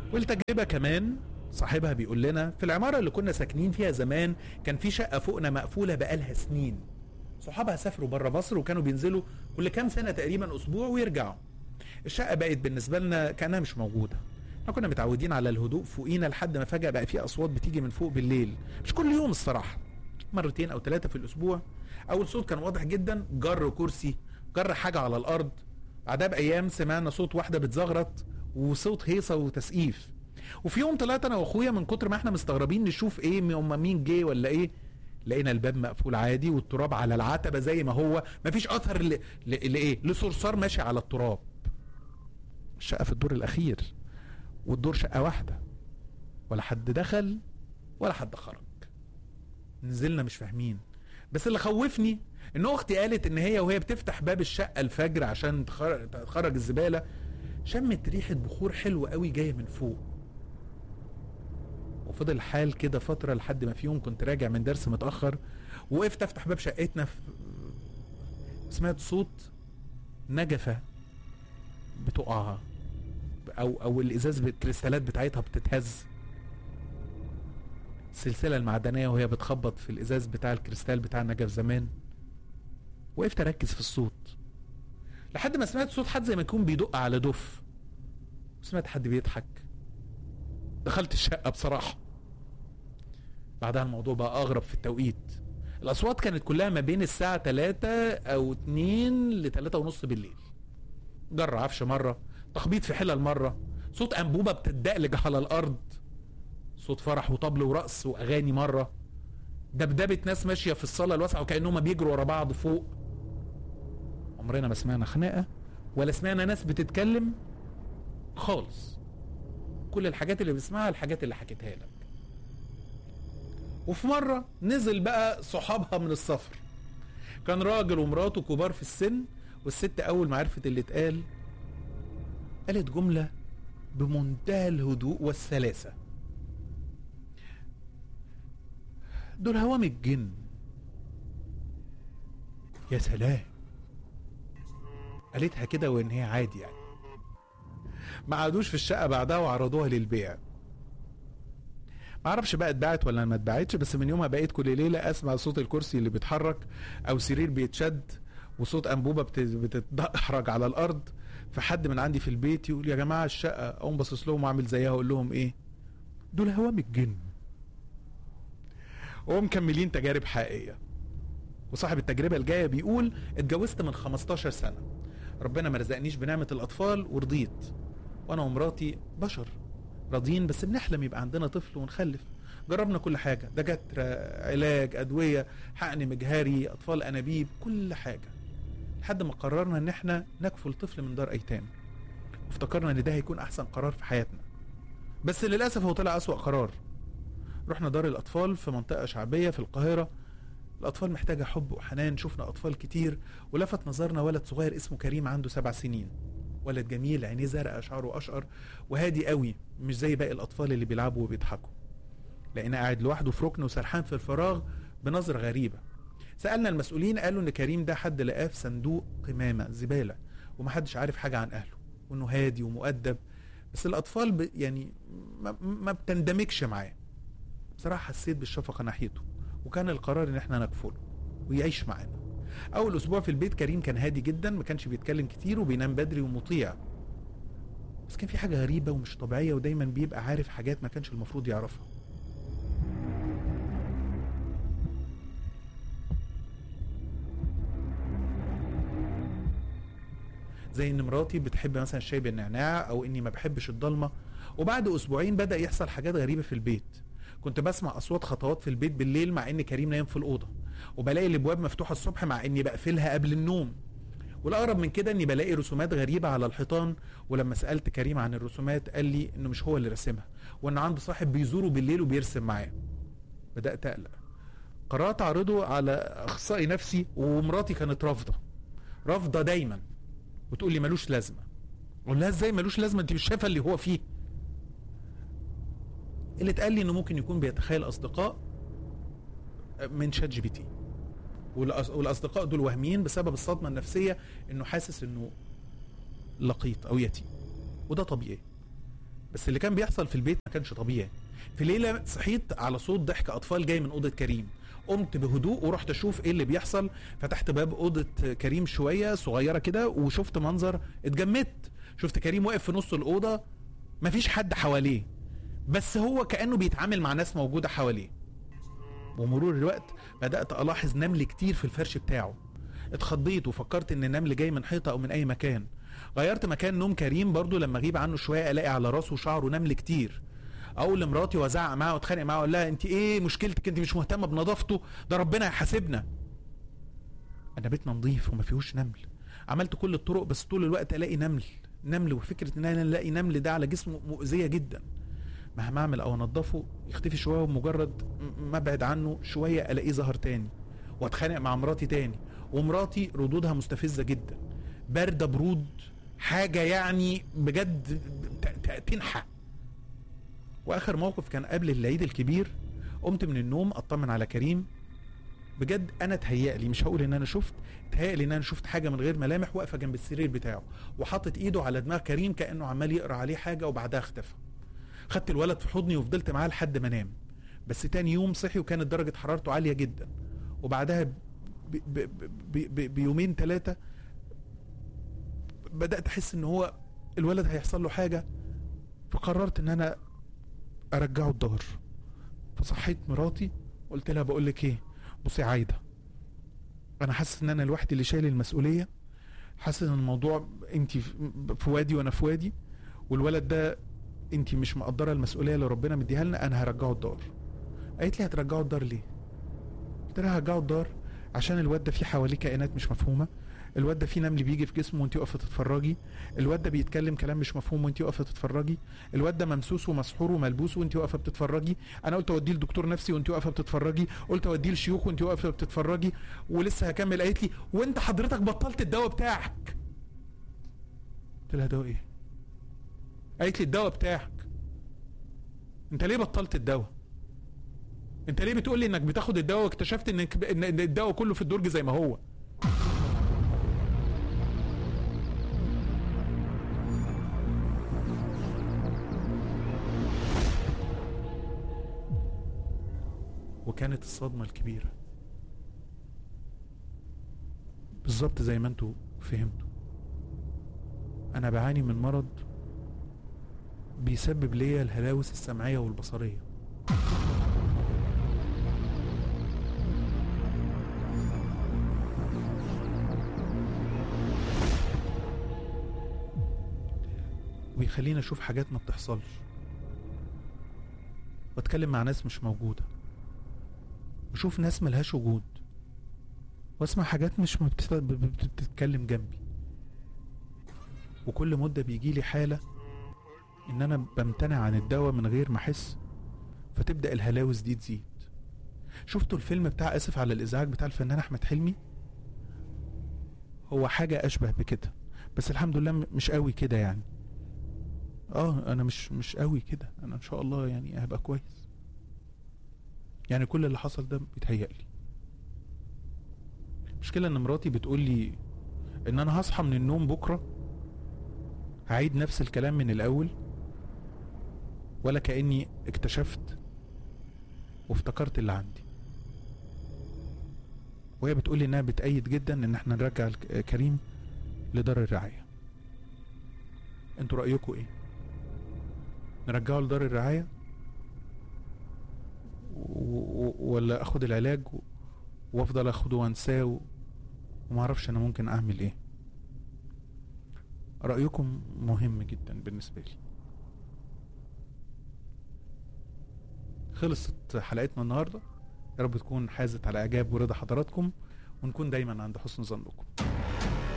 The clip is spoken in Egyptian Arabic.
والتجربه كمان صاحبها بيقول لنا في العماره اللي كنا ساكنين فيها زمان كان في شقه فوقنا مقفوله بقالها سنين صحابها سافروا بره مصر وكانوا بينزلوا كل كام سنه تقريبا اسبوع ويرجعوا الشقه بقت بالنسبه لنا كانها مش موجوده احنا كنا متعودين على الهدوء فوقينا لحد ما فجاه بقى في اصوات بتيجي من فوق بالليل مش كل يوم الصراحه مرتين او ثلاثه في الاسبوع اول صوت كان واضح جدا جر كرسي جر حاجه على الارض بعدها بايام سمعنا صوت واحده بتزغرط وصوت هيصه وتسقيف وفي يوم طلعت انا واخويا من كتر ما احنا مستغربين نشوف ايه هم مين جه ولا ايه لقينا الباب مقفول عادي والتراب على العتبه زي ما هو مفيش اثر ل... ل... لايه لصرصار ماشي على التراب الشقه في الدور الاخير والدور شقه واحده ولا حد دخل ولا حد خرج نزلنا مش فاهمين بس اللي خوفني ان اختي قالت ان هي وهي بتفتح باب الشقه الفجر عشان تخر- تخرج الزباله شمت ريحه بخور حلوه قوي جايه من فوق وفضل الحال كده فتره لحد ما في يوم كنت راجع من درس متاخر وقفت افتح باب شقتنا في سمعت صوت نجفه بتقع او او الازاز بالكريستالات بتاعتها بتتهز السلسله المعدنيه وهي بتخبط في الازاز بتاع الكريستال بتاع النجف زمان وقفت اركز في الصوت لحد ما سمعت صوت حد زي ما يكون بيدق على دف وسمعت حد بيضحك دخلت الشقه بصراحه بعدها الموضوع بقى اغرب في التوقيت الاصوات كانت كلها ما بين الساعه 3 او 2 ل 3 ونص بالليل جر عفش مره تخبيط في حلل مره صوت انبوبه بتدقلج على الارض صوت فرح وطبل ورقص واغاني مره دبدبه ناس ماشيه في الصاله الواسعه وكانهم بيجروا ورا بعض فوق عمرنا ما سمعنا خناقه ولا سمعنا ناس بتتكلم خالص كل الحاجات اللي بنسمعها الحاجات اللي حكيتها لك وفي مرة نزل بقى صحابها من السفر كان راجل ومراته كبار في السن والست أول ما عرفت اللي اتقال قالت جملة بمنتهى الهدوء والسلاسة دول هوام الجن يا سلام قالتها كده وان هي عادي يعني ما قعدوش في الشقه بعدها وعرضوها للبيع ما اعرفش بقى اتباعت ولا ما اتباعتش بس من يومها بقيت كل ليله اسمع صوت الكرسي اللي بيتحرك او سرير بيتشد وصوت انبوبه بت- بتتدحرج على الارض فحد من عندي في البيت يقول يا جماعه الشقه اقوم باصص لهم واعمل زيها اقول لهم ايه دول هوام الجن ومكملين تجارب حقيقيه وصاحب التجربه الجايه بيقول اتجوزت من 15 سنه ربنا ما رزقنيش بنعمه الاطفال ورضيت وانا ومراتي بشر راضيين بس بنحلم يبقى عندنا طفل ونخلف جربنا كل حاجه دكاتره علاج ادويه حقن مجهري اطفال انابيب كل حاجه لحد ما قررنا ان احنا نكفل طفل من دار ايتام وافتكرنا ان ده هيكون احسن قرار في حياتنا بس للاسف هو طلع اسوا قرار رحنا دار الاطفال في منطقه شعبيه في القاهره الاطفال محتاجه حب وحنان شفنا اطفال كتير ولفت نظرنا ولد صغير اسمه كريم عنده سبع سنين ولد جميل عينيه زرقاء شعره اشقر وهادي قوي مش زي باقي الاطفال اللي بيلعبوا وبيضحكوا لقينا قاعد لوحده في ركن وسرحان في الفراغ بنظره غريبه سالنا المسؤولين قالوا ان كريم ده حد لقاه في صندوق قمامه زباله ومحدش عارف حاجه عن اهله وانه هادي ومؤدب بس الاطفال ب يعني ما, ما بتندمجش معاه بصراحه حسيت بالشفقه ناحيته وكان القرار ان احنا نكفله ويعيش معانا اول اسبوع في البيت كريم كان هادي جدا ما كانش بيتكلم كتير وبينام بدري ومطيع بس كان في حاجه غريبه ومش طبيعيه ودايما بيبقى عارف حاجات ما كانش المفروض يعرفها زي ان مراتي بتحب مثلا الشاي بالنعناع او اني ما بحبش الضلمه وبعد اسبوعين بدا يحصل حاجات غريبه في البيت كنت بسمع اصوات خطوات في البيت بالليل مع ان كريم نايم في الاوضه وبلاقي الابواب مفتوحه الصبح مع اني بقفلها قبل النوم والاقرب من كده اني بلاقي رسومات غريبه على الحيطان ولما سالت كريم عن الرسومات قال لي انه مش هو اللي رسمها وان عنده صاحب بيزوره بالليل وبيرسم معاه بدات اقلق قررت اعرضه على اخصائي نفسي ومراتي كانت رافضه رافضه دايما وتقول لي ملوش لازمه اقول لها ازاي ملوش لازمه انت مش شايفه اللي هو فيه اللي اتقال لي انه ممكن يكون بيتخيل اصدقاء من شات جي بي تي والأص- والاصدقاء دول وهميين بسبب الصدمه النفسيه انه حاسس انه لقيط او يتيم وده طبيعي بس اللي كان بيحصل في البيت ما كانش طبيعي في ليله صحيت على صوت ضحك اطفال جاي من اوضه كريم قمت بهدوء ورحت اشوف ايه اللي بيحصل فتحت باب اوضه كريم شويه صغيره كده وشفت منظر اتجمدت شفت كريم واقف في نص الاوضه مفيش حد حواليه بس هو كانه بيتعامل مع ناس موجوده حواليه ومرور الوقت بدات الاحظ نمل كتير في الفرش بتاعه اتخضيت وفكرت ان النمل جاي من حيطه او من اي مكان غيرت مكان نوم كريم برضو لما اغيب عنه شويه الاقي على راسه شعره نمل كتير اقول لمراتي وازعق معاها واتخانق معاها اقول لها انت ايه مشكلتك انت مش مهتمه بنظافته ده ربنا يحاسبنا انا بيتنا نظيف وما فيهوش نمل عملت كل الطرق بس طول الوقت الاقي نمل نمل وفكره ان انا الاقي نمل ده على جسمه مؤذيه جدا مهما اعمل او انضفه يختفي شويه ومجرد ما ابعد عنه شويه الاقيه ظهر تاني واتخانق مع مراتي تاني ومراتي ردودها مستفزه جدا بارده برود حاجه يعني بجد تنحى واخر موقف كان قبل العيد الكبير قمت من النوم اطمن على كريم بجد انا تهيألي مش هقول ان انا شفت تهيألي ان انا شفت حاجه من غير ملامح واقفه جنب السرير بتاعه وحاطط ايده على دماغ كريم كانه عمال يقرا عليه حاجه وبعدها اختفى خدت الولد في حضني وفضلت معاه لحد ما نام بس تاني يوم صحي وكانت درجه حرارته عاليه جدا وبعدها ب ب ب ب بيومين ثلاثه بدات احس ان هو الولد هيحصل له حاجه فقررت ان انا ارجعه الدار فصحيت مراتي قلت لها بقول لك ايه بصي عايده انا حاسس ان انا لوحدي اللي شايل المسؤوليه حاسس ان الموضوع انت في وادي وانا في وادي والولد ده انت مش مقدره المسؤوليه اللي ربنا مديها لنا انا هرجعه الدار قالت لي هترجعه الدار ليه قلت لها هرجعه الدار عشان الواد ده فيه حواليه كائنات مش مفهومه الواد ده فيه نمل بيجي في جسمه وانت واقفه تتفرجي الواد ده بيتكلم كلام مش مفهوم وانت واقفه تتفرجي الواد ده ممسوس ومسحور وملبوس وانت واقفه بتتفرجي انا قلت اوديه لدكتور نفسي وانت واقفه بتتفرجي قلت اوديه لشيوخ وانت واقفه بتتفرجي ولسه هكمل قالت لي وانت حضرتك بطلت الدواء بتاعك قلت لها دواء ايه قالت لي الدواء بتاعك انت ليه بطلت الدواء انت ليه بتقول لي انك بتاخد الدواء واكتشفت انك ان الدواء كله في الدرج زي ما هو وكانت الصدمة الكبيرة بالظبط زي ما انتوا فهمتوا انا بعاني من مرض بيسبب ليا الهلاوس السمعية والبصرية ويخليني اشوف حاجات ما بتحصلش واتكلم مع ناس مش موجوده واشوف ناس ملهاش وجود واسمع حاجات مش بتتكلم جنبي وكل مده بيجي لي حاله ان انا بمتنع عن الدواء من غير ما احس فتبدا الهلاوس دي تزيد شفتوا الفيلم بتاع اسف على الازعاج بتاع الفنان احمد حلمي هو حاجه اشبه بكده بس الحمد لله مش قوي كده يعني اه انا مش مش قوي كده انا ان شاء الله يعني هبقى كويس يعني كل اللي حصل ده بيتهيألي المشكلة ان مراتي بتقول لي ان انا هصحى من النوم بكرة هعيد نفس الكلام من الاول ولا كأني اكتشفت وافتكرت اللي عندي وهي بتقول لي انها بتأيد جدا ان احنا نرجع كريم لدار الرعاية انتوا رأيكم ايه نرجعه لدار الرعاية ولا اخد العلاج وافضل اخده وانساه وما اعرفش انا ممكن اعمل ايه رايكم مهم جدا بالنسبه لي خلصت حلقتنا النهارده يا رب تكون حازت على اعجاب ورضا حضراتكم ونكون دايما عند حسن ظنكم